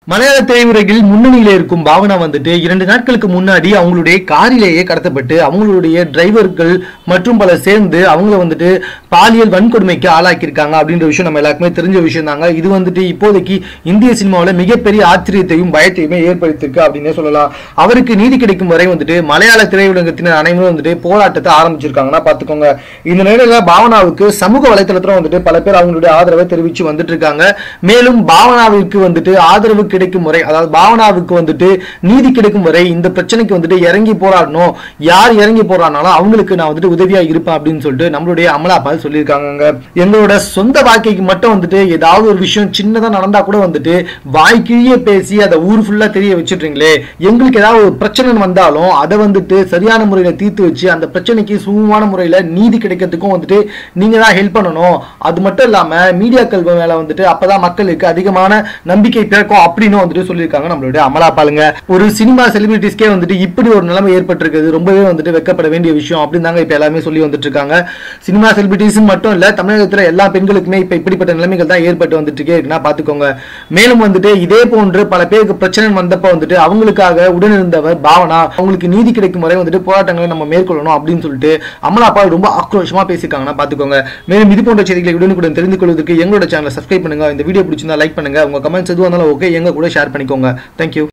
மலையாள திரையுலகில் முன்னணியில இருக்கும் பாவனா வந்துட்டு இரண்டு நாட்களுக்கு முன்னாடி அவங்களுடைய காரிலேயே கடத்தப்பட்டு அவங்களுடைய டிரைவர்கள் மற்றும் பலர் சேர்ந்து அவங்கள வந்துட்டு பாலியல் வன்கொடுமைக்கு ஆளாக்கியிருக்காங்க அப்படின்ற விஷயம் நம்ம எல்லாருக்குமே தெரிஞ்ச விஷயம் தாங்க இது வந்துட்டு இப்போதைக்கு இந்திய சினிமாவில் மிகப்பெரிய ஆச்சரியத்தையும் பயத்தையுமே ஏற்படுத்தியிருக்கு அப்படின்னே சொல்லலாம் அவருக்கு நீதி கிடைக்கும் வரை வந்துட்டு மலையாள திரையுலகத்தினர் அனைவரும் வந்துட்டு போராட்டத்தை ஆரம்பிச்சிருக்காங்கன்னா பார்த்துக்கோங்க இந்த நிலையில பாவனாவுக்கு சமூக வலைத்தளத்துல வந்துட்டு பல பேர் அவங்களுடைய ஆதரவை தெரிவிச்சு வந்துட்டு இருக்காங்க மேலும் பாவனாவிற்கு வந்துட்டு ஆதரவு கிடைக்கும் வரை அதாவது பாவனாவுக்கு வந்துட்டு நீதி கிடைக்கும் வரை இந்த பிரச்சனைக்கு வந்துட்டு இறங்கி போராடணும் யார் இறங்கி போராடினாலும் அவங்களுக்கு நான் வந்துட்டு உதவியா இருப்பேன் அப்படின்னு சொல்லிட்டு நம்மளுடைய அமலா பால் சொல்லியிருக்காங்க எங்களோட சொந்த வாழ்க்கைக்கு மட்டும் வந்துட்டு ஏதாவது ஒரு விஷயம் சின்னதா நடந்தா கூட வந்துட்டு வாய்க்கிழியே பேசி அதை ஊர் ஃபுல்லா தெரிய வச்சுட்றீங்களே எங்களுக்கு ஏதாவது ஒரு பிரச்சனை வந்தாலும் அதை வந்துட்டு சரியான முறையில தீர்த்து வச்சு அந்த பிரச்சனைக்கு சுமூகமான முறையில நீதி கிடைக்கிறதுக்கும் வந்துட்டு நீங்க தான் ஹெல்ப் பண்ணணும் அது மட்டும் இல்லாம மீடியாக்கள் மேல வந்துட்டு அப்பதான் மக்களுக்கு அதிகமான நம்பிக்கை பிறக்கும் அப்படின்னு வந்துட்டு சொல்லியிருக்காங்க நம்மளுடைய அமலா பாலுங்க ஒரு சினிமா செலிபிரிட்டிஸ்க்கே வந்துட்டு இப்படி ஒரு நிலைமை ஏற்பட்டிருக்குது ரொம்பவே வந்துட்டு வெக்கப்பட வேண்டிய விஷயம் அப்படின்னு தாங்க இப்ப எல்லாமே சொல்லி வந்துட்டு இருக்காங்க சினிமா செலிபிரிட்டிஸ் மட்டும் இல்ல தமிழகத்துல எல்லா பெண்களுக்குமே இப்ப இப்படிப்பட்ட நிலைமைகள் தான் ஏற்பட்டு வந்துட்டு இருக்கே இருக்குன்னா பாத்துக்கோங்க மேலும் வந்துட்டு இதே போன்று பல பேருக்கு பிரச்சனை வந்தப்ப வந்துட்டு அவங்களுக்காக உடனிருந்தவர் பாவனா அவங்களுக்கு நீதி கிடைக்கும் வரை வந்துட்டு போராட்டங்களை நம்ம மேற்கொள்ளணும் அப்படின்னு சொல்லிட்டு அமலா பால் ரொம்ப ஆக்ரோஷமா பேசியிருக்காங்கன்னா பாத்துக்கோங்க மேலும் இது போன்ற செய்திகளை உடனுக்குடன் தெரிந்து கொள்வதற்கு எங்களோட சேனலை சப்ஸ்கிரைப் பண்ணுங்க இந்த வீடியோ பிடிச்சிருந்தா லைக் பண்ணுங்க உங்க கமெண்ட்ஸ் எதுவாக இருந்தாலும் ஓகே எங்க கூட ஷேர் பண்ணிக்கோங்க தேங்க்யூ